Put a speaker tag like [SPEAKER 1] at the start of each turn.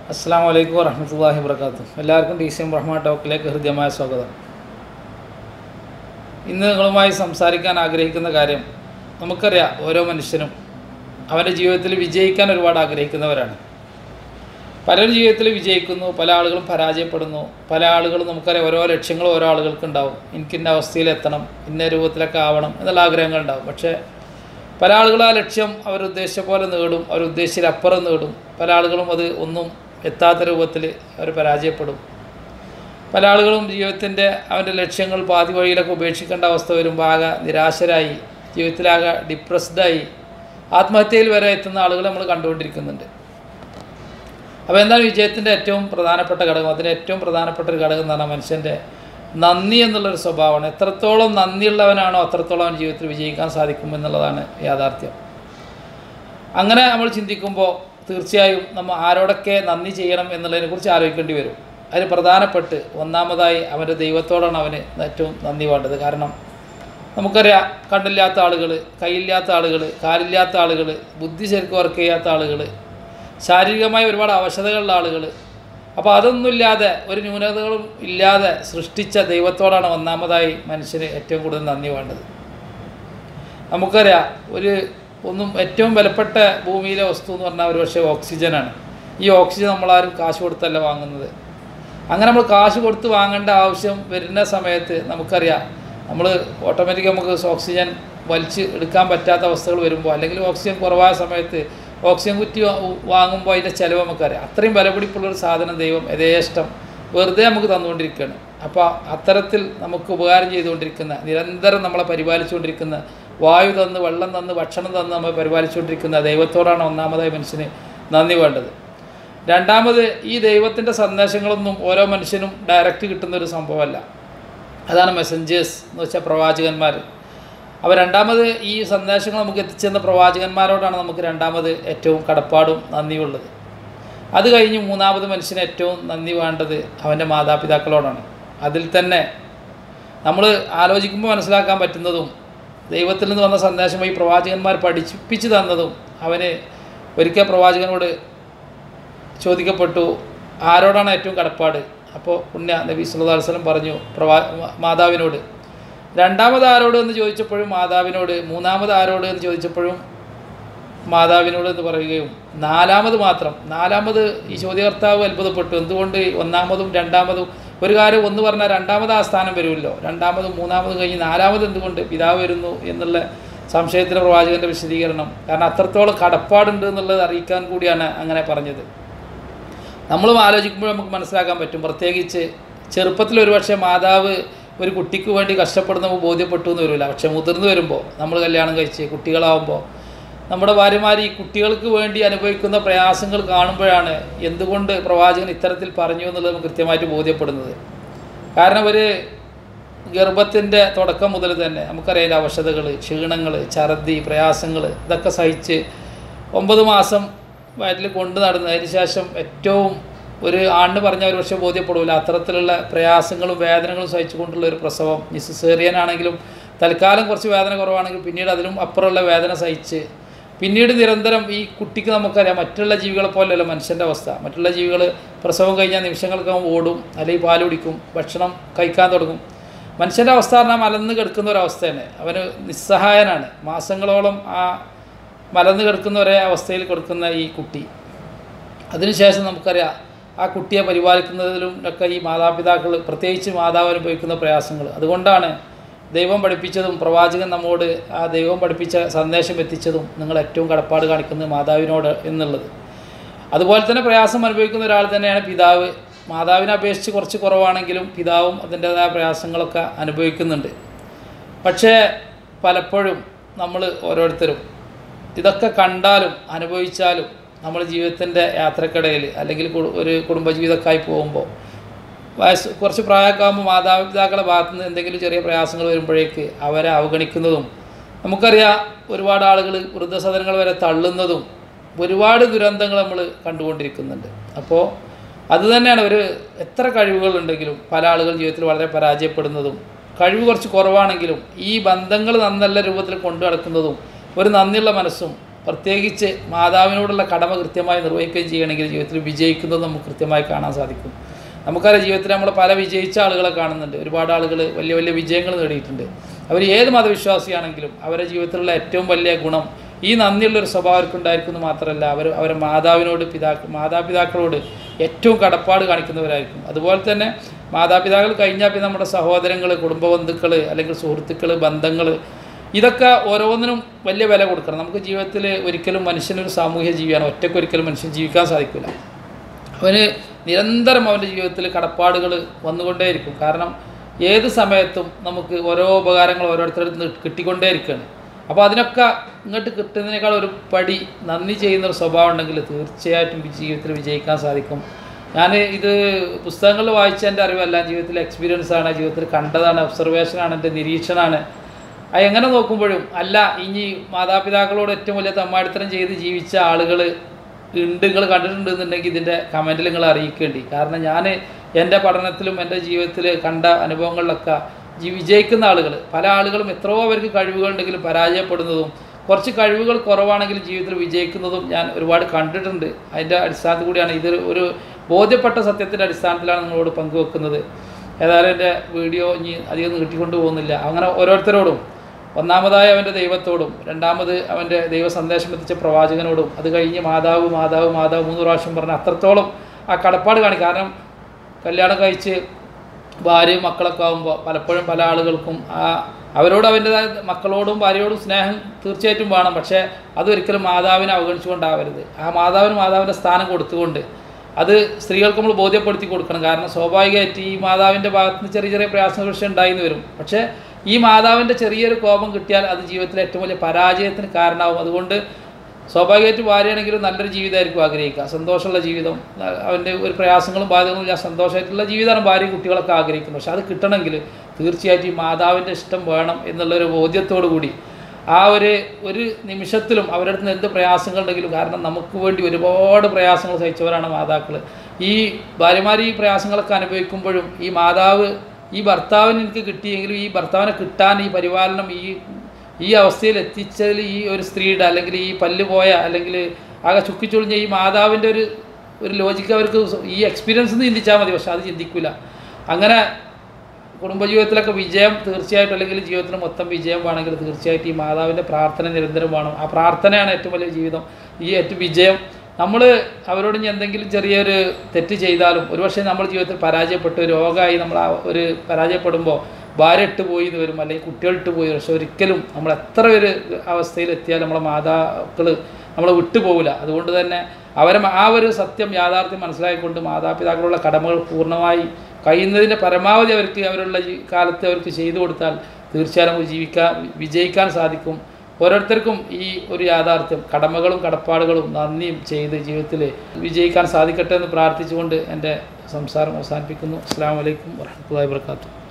[SPEAKER 1] അസ്സാം വലൈക്കും വറഹമത്തല്ലാഹി വർക്കാത്തു എല്ലാവർക്കും ടി സി എം റഹ്മാൻ ടോക്കിലേക്ക് ഹൃദ്യമായ സ്വാഗതം ഇന്ന് നിങ്ങളുമായി സംസാരിക്കാൻ ആഗ്രഹിക്കുന്ന കാര്യം നമുക്കറിയാം ഓരോ മനുഷ്യനും അവൻ്റെ ജീവിതത്തിൽ വിജയിക്കാൻ ഒരുപാട് ആഗ്രഹിക്കുന്നവരാണ് പലരും ജീവിതത്തിൽ വിജയിക്കുന്നു പല ആളുകളും പരാജയപ്പെടുന്നു പല ആളുകളും നമുക്കറിയാം ഓരോ ലക്ഷ്യങ്ങളും ഓരോ ആളുകൾക്ക് ഉണ്ടാവും എനിക്ക് ഇന്ന അവസ്ഥയിൽ എത്തണം ഇന്ന രൂപത്തിലൊക്കെ ആവണം എന്നുള്ള ആഗ്രഹങ്ങൾ ഉണ്ടാവും പക്ഷേ പല ആളുകളും ആ ലക്ഷ്യം അവരുദ്ദേശിച്ച പോലെ നേടും അവരുദ്ദേശിച്ചതിലപ്പുറം നേടും പല ആളുകളും അത് ഒന്നും എത്താത്ത രൂപത്തിൽ അവർ പരാജയപ്പെടും പല ആളുകളും ജീവിതത്തിൻ്റെ അവൻ്റെ ലക്ഷ്യങ്ങൾ പാതി വഴിയിലൊക്കെ ഉപേക്ഷിക്കേണ്ട അവസ്ഥ വരുമ്പോൾ ആകെ നിരാശരായി ജീവിതത്തിലാകെ ഡിപ്രസ്ഡായി ആത്മഹത്യയിൽ വരെ എത്തുന്ന ആളുകൾ നമ്മൾ കണ്ടുകൊണ്ടിരിക്കുന്നുണ്ട് അപ്പോൾ എന്താണ് വിജയത്തിൻ്റെ ഏറ്റവും പ്രധാനപ്പെട്ട ഘടകം അതിന് ഏറ്റവും പ്രധാനപ്പെട്ട ഒരു ഘടകം എന്ന് പറഞ്ഞാൽ മനുഷ്യൻ്റെ നന്ദി എന്നുള്ളൊരു സ്വഭാവമാണ് എത്രത്തോളം നന്ദിയുള്ളവനാണോ അത്രത്തോളം അവൻ ജീവിതത്തിൽ വിജയിക്കാൻ സാധിക്കും എന്നുള്ളതാണ് യാഥാർത്ഥ്യം അങ്ങനെ നമ്മൾ ചിന്തിക്കുമ്പോൾ തീർച്ചയായും നമ്മൾ ആരോടൊക്കെ നന്ദി ചെയ്യണം എന്നുള്ളതിനെക്കുറിച്ച് ആലോചിക്കേണ്ടി വരും അതിൽ പ്രധാനപ്പെട്ട് ഒന്നാമതായി അവൻ്റെ ദൈവത്തോടാണ് അവന് ഏറ്റവും നന്ദി വേണ്ടത് കാരണം നമുക്കറിയാം കണ്ണില്ലാത്ത ആളുകൾ കൈയില്ലാത്ത ആളുകൾ കാലില്ലാത്ത ആളുകൾ ബുദ്ധി ശരിക്കും വർക്ക് ചെയ്യാത്ത ആളുകൾ ശാരീരികമായി ഒരുപാട് അവശതകളുള്ള ആളുകൾ അപ്പോൾ അതൊന്നുമില്ലാതെ ഒരു ന്യൂനതകളും ഇല്ലാതെ സൃഷ്ടിച്ച ദൈവത്തോടാണ് ഒന്നാമതായി മനുഷ്യന് ഏറ്റവും കൂടുതൽ നന്ദി വേണ്ടത് നമുക്കറിയാം ഒരു ഒന്നും ഏറ്റവും വിലപ്പെട്ട ഭൂമിയിലെ വസ്തു എന്ന് പറഞ്ഞാൽ ഒരു പക്ഷേ ഓക്സിജനാണ് ഈ ഓക്സിജൻ നമ്മളാരും കാശ് കൊടുത്തല്ല വാങ്ങുന്നത് അങ്ങനെ നമ്മൾ കാശ് കൊടുത്ത് വാങ്ങേണ്ട ആവശ്യം വരുന്ന സമയത്ത് നമുക്കറിയാം നമ്മൾ ഓട്ടോമാറ്റിക് നമുക്ക് ഓക്സിജൻ വലിച്ച് എടുക്കാൻ പറ്റാത്ത അവസ്ഥകൾ വരുമ്പോൾ അല്ലെങ്കിൽ ഓക്സിജൻ കുറവായ സമയത്ത് ഓക്സിജൻ കുറ്റി വാ- വാങ്ങുമ്പോൾ അതിൻ്റെ ചിലവ് നമുക്കറിയാം അത്രയും വിലപിടിപ്പുള്ളൊരു സാധനം ദൈവം യഥേഷ്ടം വെറുതെ നമുക്ക് തന്നുകൊണ്ടിരിക്കുകയാണ് അപ്പോൾ അത്തരത്തിൽ നമുക്ക് ഉപകാരം ചെയ്തുകൊണ്ടിരിക്കുന്ന നിരന്തരം നമ്മളെ പരിപാലിച്ചുകൊണ്ടിരിക്കുന്ന വായു തന്ന് വെള്ളം തന്ന് ഭക്ഷണം തന്ന് നമ്മൾ പരിപാലിച്ചുകൊണ്ടിരിക്കുന്ന ദൈവത്തോടാണ് ഒന്നാമതായി മനുഷ്യന് നന്ദി വേണ്ടത് രണ്ടാമത് ഈ ദൈവത്തിൻ്റെ സന്ദേശങ്ങളൊന്നും ഓരോ മനുഷ്യനും ഡയറക്റ്റ് കിട്ടുന്ന ഒരു സംഭവമല്ല അതാണ് മെസ്സഞ്ചേഴ്സ് എന്ന് വെച്ചാൽ പ്രവാചകന്മാർ അപ്പോൾ രണ്ടാമത് ഈ സന്ദേശങ്ങൾ നമുക്ക് എത്തിച്ചെന്ന പ്രവാചകന്മാരോടാണ് നമുക്ക് രണ്ടാമത് ഏറ്റവും കടപ്പാടും നന്ദിയുള്ളത് അത് കഴിഞ്ഞ് മൂന്നാമത് മനുഷ്യന് ഏറ്റവും നന്ദി വേണ്ടത് അവൻ്റെ മാതാപിതാക്കളോടാണ് അതിൽ തന്നെ നമ്മൾ ആലോചിക്കുമ്പോൾ മനസ്സിലാക്കാൻ പറ്റുന്നതും ദൈവത്തിൽ നിന്ന് വന്ന സന്ദേശം ഈ പ്രവാചകന്മാർ പഠിപ്പിച്ചു തന്നതും അവന് ഒരിക്കൽ പ്രവാചകനോട് ചോദിക്കപ്പെട്ടു ആരോടാണ് ഏറ്റവും കടപ്പാട് അപ്പോൾ പുണ്യ നബി സല്ലല്ലാഹു അലൈഹി വസല്ലം പറഞ്ഞു പ്രവാ മാതാവിനോട് രണ്ടാമത് ആരോട് എന്ന് ചോദിച്ചപ്പോഴും മാതാവിനോട് മൂന്നാമത് ആരോട് എന്ന് ചോദിച്ചപ്പോഴും മാതാവിനോട് എന്ന് പറയുകയും നാലാമത് മാത്രം നാലാമത് ഈ ചോദ്യകർത്താവ് അത്ഭുതപ്പെട്ടു എന്തുകൊണ്ട് ഒന്നാമതും രണ്ടാമതും ഒരു കാര്യം ഒന്ന് പറഞ്ഞാൽ രണ്ടാമത് ആ സ്ഥാനം വരുമല്ലോ രണ്ടാമതും മൂന്നാമതും കഴിഞ്ഞ് നാലാമത് എന്തുകൊണ്ട് പിതാവ് വരുന്നു എന്നുള്ള സംശയത്തിന് പ്രവാചകൻ്റെ വിശദീകരണം കാരണം അത്രത്തോളം കടപ്പാടുണ്ട് എന്നുള്ളത് അറിയിക്കാൻ കൂടിയാണ് അങ്ങനെ പറഞ്ഞത് നമ്മളും ആലോചിക്കുമ്പോൾ നമുക്ക് മനസ്സിലാക്കാൻ പറ്റും പ്രത്യേകിച്ച് ചെറുപ്പത്തിൽ ഒരുപക്ഷെ മാതാവ് ഒരു കുട്ടിക്ക് വേണ്ടി കഷ്ടപ്പെടുന്നപ്പോൾ ബോധ്യപ്പെട്ടു എന്ന് വരില്ല പക്ഷെ മുതിർന്നു വരുമ്പോൾ നമ്മൾ കല്യാണം കഴിച്ച് കുട്ടികളാവുമ്പോൾ നമ്മുടെ ഭാര്യമാർ ഈ കുട്ടികൾക്ക് വേണ്ടി അനുഭവിക്കുന്ന പ്രയാസങ്ങൾ കാണുമ്പോഴാണ് എന്തുകൊണ്ട് പ്രവാചകൻ ഇത്തരത്തിൽ പറഞ്ഞു എന്നുള്ളത് നമുക്ക് കൃത്യമായിട്ട് ബോധ്യപ്പെടുന്നത് കാരണം ഒരു ഗർഭത്തിൻ്റെ തുടക്കം മുതൽ തന്നെ നമുക്കറിയാം അതിൻ്റെ അവശതകൾ ക്ഷീണങ്ങൾ ഛർദി പ്രയാസങ്ങൾ ഇതൊക്കെ സഹിച്ച് ഒമ്പത് മാസം വയറ്റിൽ കൊണ്ടു നടന്ന് അതിന് ശേഷം ഏറ്റവും ഒരു ആണിന് പറഞ്ഞാൽ ഒരു പക്ഷേ ബോധ്യപ്പെടില്ല അത്തരത്തിലുള്ള പ്രയാസങ്ങളും വേദനകളും സഹിച്ചുകൊണ്ടുള്ള ഒരു പ്രസവം ഈ സിസേറിയൻ ആണെങ്കിലും തൽക്കാലം കുറച്ച് വേദന കുറവാണെങ്കിൽ പിന്നീട് അതിലും അപ്പുറമുള്ള വേദന സഹിച്ച് പിന്നീട് നിരന്തരം ഈ കുട്ടിക്ക് നമുക്കറിയാം മറ്റുള്ള ജീവികളെ പോലെയല്ല മനുഷ്യൻ്റെ അവസ്ഥ മറ്റുള്ള ജീവികൾ പ്രസവം കഴിഞ്ഞാൽ നിമിഷങ്ങൾക്കകം ഓടും അല്ലെങ്കിൽ പാൽ കുടിക്കും ഭക്ഷണം കഴിക്കാൻ തുടങ്ങും മനുഷ്യൻ്റെ അവസ്ഥ പറഞ്ഞാൽ മലന്ന് കിടക്കുന്ന ഒരവസ്ഥയാണ് അവന് നിസ്സഹായനാണ് മാസങ്ങളോളം ആ മലന്ന് കിടക്കുന്ന ഒരേ അവസ്ഥയിൽ കിടക്കുന്ന ഈ കുട്ടി അതിനുശേഷം നമുക്കറിയാം ആ കുട്ടിയെ പരിപാലിക്കുന്നതിലും ഒക്കെ ഈ മാതാപിതാക്കൾ പ്രത്യേകിച്ച് മാതാവ് അനുഭവിക്കുന്ന പ്രയാസങ്ങൾ അതുകൊണ്ടാണ് ദൈവം പഠിപ്പിച്ചതും പ്രവാചകൻ നമ്മോട് ആ ദൈവം പഠിപ്പിച്ച സന്ദേശം എത്തിച്ചതും നിങ്ങൾ ഏറ്റവും കടപ്പാട് കാണിക്കുന്നത് മാതാവിനോട് എന്നുള്ളത് അതുപോലെ തന്നെ പ്രയാസം അനുഭവിക്കുന്ന ഒരാൾ തന്നെയാണ് പിതാവ് മാതാവിനെ അപേക്ഷിച്ച് കുറച്ച് കുറവാണെങ്കിലും പിതാവും അതിൻ്റേതായ പ്രയാസങ്ങളൊക്കെ അനുഭവിക്കുന്നുണ്ട് പക്ഷേ പലപ്പോഴും നമ്മൾ ഓരോരുത്തരും ഇതൊക്കെ കണ്ടാലും അനുഭവിച്ചാലും നമ്മൾ ജീവിതത്തിൻ്റെ യാത്രക്കിടയിൽ അല്ലെങ്കിൽ കു- ഒരു കുടുംബജീവിതമൊക്കെ പോകുമ്പോൾ വയസ്സ് കുറച്ച് പ്രായമൊക്കെ ആകുമ്പോൾ മാതാപിതാക്കളുടെ ഭാഗത്തു നിന്ന് എന്തെങ്കിലും ചെറിയ പ്രയാസങ്ങൾ വരുമ്പോഴേക്ക് അവരെ അവഗണിക്കുന്നതും നമുക്കറിയാം ഒരുപാട് ആളുകൾ വൃദ്ധസദനങ്ങൾ വരെ തള്ളുന്നതും ഒരുപാട് ദുരന്തങ്ങൾ നമ്മൾ കണ്ടുകൊണ്ടിരിക്കുന്നുണ്ട് അപ്പോൾ അത് തന്നെയാണ് ഒരു എത്ര കഴിവുകളുണ്ടെങ്കിലും പല ആളുകൾ ജീവിതത്തിൽ വളരെ പരാജയപ്പെടുന്നതും കഴിവ് കുറച്ച് കുറവാണെങ്കിലും ഈ ബന്ധങ്ങൾ നല്ല രൂപത്തിൽ കൊണ്ടു നടക്കുന്നതും ഒരു നന്ദിയുള്ള മനസ്സും പ്രത്യേകിച്ച് മാതാവിനോടുള്ള കടമ കൃത്യമായി നിർവഹിക്കുകയും ചെയ്യണമെങ്കിൽ ജീവിതത്തിൽ വിജയിക്കുന്നത് നമുക്ക് കൃത്യമായി കാണാൻ സാധിക്കും നമുക്കറിയാം ജീവിതത്തിൽ നമ്മൾ പല വിജയിച്ച ആളുകളെ കാണുന്നുണ്ട് ഒരുപാട് ആളുകൾ വലിയ വലിയ വിജയങ്ങൾ നേടിയിട്ടുണ്ട് അവർ ഏത് മതവിശ്വാസിയാണെങ്കിലും അവരുടെ ജീവിതത്തിലുള്ള ഏറ്റവും വലിയ ഗുണം ഈ നന്ദിയുള്ളൊരു സ്വഭാവം അവർക്കുണ്ടായിരിക്കുന്നു മാത്രമല്ല അവർ അവരെ മാതാവിനോട് പിതാക്കൾ മാതാപിതാക്കളോട് ഏറ്റവും കടപ്പാട് കാണിക്കുന്നവരായിരിക്കും അതുപോലെ തന്നെ മാതാപിതാക്കൾ കഴിഞ്ഞാൽ പിന്നെ നമ്മുടെ സഹോദരങ്ങൾ കുടുംബ ബന്ധുക്കൾ അല്ലെങ്കിൽ സുഹൃത്തുക്കൾ ബന്ധങ്ങൾ ഇതൊക്കെ ഓരോന്നിനും വലിയ വില കൊടുക്കണം നമുക്ക് ജീവിതത്തിൽ ഒരിക്കലും മനുഷ്യനൊരു സാമൂഹ്യ ജീവിയാണ് ഒറ്റയ്ക്ക് ഒരിക്കലും മനുഷ്യൻ ജീവിക്കാൻ സാധിക്കില്ല അവന് നിരന്തരം അവൻ്റെ ജീവിതത്തിൽ കടപ്പാടുകൾ വന്നുകൊണ്ടേയിരിക്കും കാരണം ഏത് സമയത്തും നമുക്ക് ഓരോ ഉപകാരങ്ങൾ ഓരോരുത്തരിൽ നിന്ന് കിട്ടിക്കൊണ്ടേയിരിക്കുകയാണ് അപ്പോൾ അതിനൊക്കെ ഇങ്ങോട്ട് കിട്ടുന്നതിനേക്കാൾ ഒരു പടി നന്ദി ചെയ്യുന്ന ഒരു സ്വഭാവം ഉണ്ടെങ്കിൽ തീർച്ചയായിട്ടും വി- ജീവിതത്തിൽ വിജയിക്കാൻ സാധിക്കും ഞാൻ ഇത് പുസ്തകങ്ങളിൽ വായിച്ച എൻ്റെ അറിവല്ല ജീവിതത്തിലെ എക്സ്പീരിയൻസ് ആണ് ജീവിതത്തിൽ കണ്ടതാണ് ഒബ്സർവേഷനാണ് എൻ്റെ നിരീക്ഷണമാണ് അത് എങ്ങനെ നോക്കുമ്പോഴും അല്ല ഇനി മാതാപിതാക്കളോട് ഏറ്റവും വലിയ തമ്മാടിത്തരം ചെയ്ത് ജീവിച്ച ആളുകൾ ഉണ്ട് നിങ്ങൾ കണ്ടിട്ടുണ്ട് എന്നുണ്ടെങ്കിൽ ഇതിൻ്റെ കമൻറ്റിൽ നിങ്ങൾ അറിയിക്കേണ്ടി കാരണം ഞാൻ എൻ്റെ പഠനത്തിലും എൻ്റെ ജീവിതത്തിൽ കണ്ട അനുഭവങ്ങളിലൊക്കെ ജി വിജയിക്കുന്ന ആളുകൾ പല ആളുകളും എത്രയോ അവർക്ക് കഴിവുകളുണ്ടെങ്കിലും പരാജയപ്പെടുന്നതും കുറച്ച് കഴിവുകൾ കുറവാണെങ്കിലും ജീവിതത്തിൽ വിജയിക്കുന്നതും ഞാൻ ഒരുപാട് കണ്ടിട്ടുണ്ട് അതിൻ്റെ അടിസ്ഥാനത്തിൽ കൂടിയാണ് ഇത് ഒരു ബോധ്യപ്പെട്ട സത്യത്തിൻ്റെ അടിസ്ഥാനത്തിലാണ് നിങ്ങളോട് പങ്കുവെക്കുന്നത് ഏതായാലും എൻ്റെ വീഡിയോ ഇനി അധികം നീട്ടിക്കൊണ്ട് പോകുന്നില്ല അങ്ങനെ ഓരോരുത്തരോടും ഒന്നാമതായി അവൻ്റെ ദൈവത്തോടും രണ്ടാമത് അവൻ്റെ ദൈവ സന്ദേശം എത്തിച്ച പ്രവാചകനോടും അത് കഴിഞ്ഞ് മാതാവ് മാതാവ് മാതാവ് മൂന്ന് പ്രാവശ്യം പറഞ്ഞ അത്രത്തോളം ആ കടപ്പാട് കാണി കാരണം കല്യാണം കഴിച്ച് ഭാര്യയും മക്കളൊക്കെ ആകുമ്പോൾ പലപ്പോഴും പല ആളുകൾക്കും ആ അവരോട് അവൻ്റെതായ മക്കളോടും ഭാര്യയോടും സ്നേഹം തീർച്ചയായിട്ടും വേണം പക്ഷേ അതൊരിക്കലും മാതാവിനെ അവഗണിച്ചുകൊണ്ടാവരുത് ആ മാതാവിന് മാതാവിൻ്റെ സ്ഥാനം കൊടുത്തുകൊണ്ട് അത് സ്ത്രീകൾക്ക് നമ്മൾ ബോധ്യപ്പെടുത്തി കൊടുക്കണം കാരണം സ്വാഭാവികമായിട്ട് ഈ മാതാവിൻ്റെ ഭാഗത്ത് നിന്ന് ചെറിയ ചെറിയ പ്രയാസങ്ങൾ പക്ഷേ ഉണ്ടായിന്ന് വരും പക്ഷേ ഈ മാതാവിൻ്റെ ചെറിയൊരു കോപം കിട്ടിയാൽ അത് ജീവിതത്തിലെ ഏറ്റവും വലിയ പരാജയത്തിന് കാരണമാവും അതുകൊണ്ട് സ്വാഭാവികമായിട്ട് ഭാര്യയാണെങ്കിലും നല്ലൊരു ജീവിതമായിരിക്കും ആഗ്രഹിക്കുക സന്തോഷമുള്ള ജീവിതം ന- അവൻ്റെ ഒരു പ്രയാസങ്ങളും ബാധ്യതകളും ഇല്ല സന്തോഷമായിട്ടുള്ള ജീവിതമാണ് ഭാര്യയും കുട്ടികളൊക്കെ ആഗ്രഹിക്കുന്നത് പക്ഷെ അത് കിട്ടണമെങ്കിൽ തീർച്ചയായിട്ടും ഈ മാതാവിൻ്റെ ഇഷ്ടം വേണം എന്നുള്ളൊരു ബോധ്യത്തോടു കൂടി ആ ഒരു ഒരു നിമിഷത്തിലും അവരുടെ അടുത്ത് നിന്ന് എന്ത് പ്രയാസങ്ങളുണ്ടെങ്കിലും കാരണം നമുക്ക് വേണ്ടി ഒരുപാട് പ്രയാസങ്ങൾ സഹിച്ചവരാണ് മാതാക്കൾ ഈ ഭാര്യമാർ ഈ പ്രയാസങ്ങളൊക്കെ അനുഭവിക്കുമ്പോഴും ഈ മാതാവ് ഈ ഭർത്താവിന് എനിക്ക് കിട്ടിയെങ്കിലും ഈ ഭർത്താവിനെ കിട്ടാൻ ഈ പരിപാലനം ഈ ഈ അവസ്ഥയിൽ എത്തിച്ചതിൽ ഈ ഒരു സ്ത്രീയുടെ അല്ലെങ്കിൽ ഈ പല്ല് പോയ അല്ലെങ്കിൽ ആകെ ചുക്കിച്ചുളിഞ്ഞ ഈ മാതാവിൻ്റെ ഒരു ഒരു ലോജിക്ക് അവർക്ക് ഈ എക്സ്പീരിയൻസ് നിന്ന് ചിന്തിച്ചാൽ മതി പക്ഷെ അത് ചിന്തിക്കില്ല അങ്ങനെ കുടുംബജീവിതത്തിലൊക്കെ വിജയം തീർച്ചയായിട്ടും അല്ലെങ്കിൽ ജീവിതത്തിന് മൊത്തം വിജയം വേണമെങ്കിൽ തീർച്ചയായിട്ടും ഈ മാതാവിൻ്റെ പ്രാർത്ഥന നിരന്തരം വേണം ആ പ്രാർത്ഥനയാണ് ഏറ്റവും വലിയ ജീവിതം ഈ ഏറ്റവും വിജയം നമ്മൾ അവരോട് ഇനി എന്തെങ്കിലും ചെറിയൊരു തെറ്റ് ചെയ്താലും ഒരുപക്ഷെ നമ്മൾ ജീവിതത്തിൽ പരാജയപ്പെട്ട് രോഗമായി നമ്മൾ ആ ഒരു പരാജയപ്പെടുമ്പോൾ ഭാര്യ ഇട്ട് പോയി എന്ന് വരും അല്ലെങ്കിൽ കുട്ടികൾ ഇട്ട് പോയി പക്ഷെ ഒരിക്കലും നമ്മൾ എത്ര ഒരു അവസ്ഥയിൽ എത്തിയാൽ നമ്മളെ മാതാക്കൾ നമ്മളെ വിട്ടുപോകില്ല അതുകൊണ്ട് തന്നെ അവരെ ആ ഒരു സത്യം യാഥാർത്ഥ്യം മനസ്സിലാക്കിക്കൊണ്ട് മാതാപിതാക്കളുള്ള കടമകൾ പൂർണ്ണമായി കഴിയുന്നതിൻ്റെ പരമാവധി അവർക്ക് അവരുള്ള ജീ- കാലത്ത് അവർക്ക് ചെയ്തു കൊടുത്താൽ തീർച്ചയായും നമുക്ക് ജീവിക്കാൻ വിജയിക്കാൻ സാധിക്കും ഓരോരുത്തർക്കും ഈ ഒരു യാഥാർത്ഥ്യം കടമകളും കടപ്പാടുകളും നന്ദിയും ചെയ്ത് ജീവിതത്തിൽ വിജയിക്കാൻ സാധിക്കട്ടെ എന്ന് പ്രാർത്ഥിച്ചുകൊണ്ട് എൻ്റെ സംസാരം അവസാനിപ്പിക്കുന്നു അസ്സാം വലൈക്കും വാഹമത്തല്ലാ വാത്തു